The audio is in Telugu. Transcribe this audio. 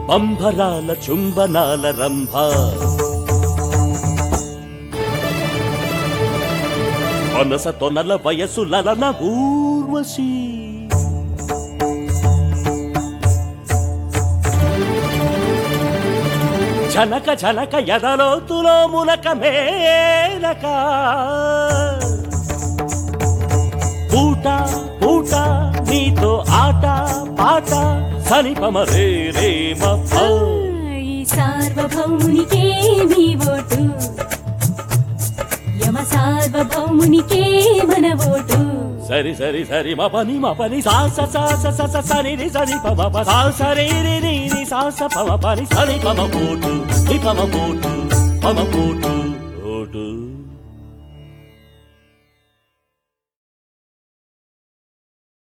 పంభరాల చుంబనాల రంభ మనస తొనల వయసు లలన ఊర్వశి జనక జనక ఎదలోతులో మునక మేనక పూట పూట నీతో ఆట పాట సనిపమ రే రే మఫ ఈ సార్వభౌమునికే మీ ఓటు యమ సార్వభౌమునికే మన ఓటు సరి సరి సరి మ పని మ పని సాస సాస సస సరి రి సరి పమ ప సాస రి రి రి రి సాస పమ పని సరి పమ పోటు ని పమ పోటు పమ పోటు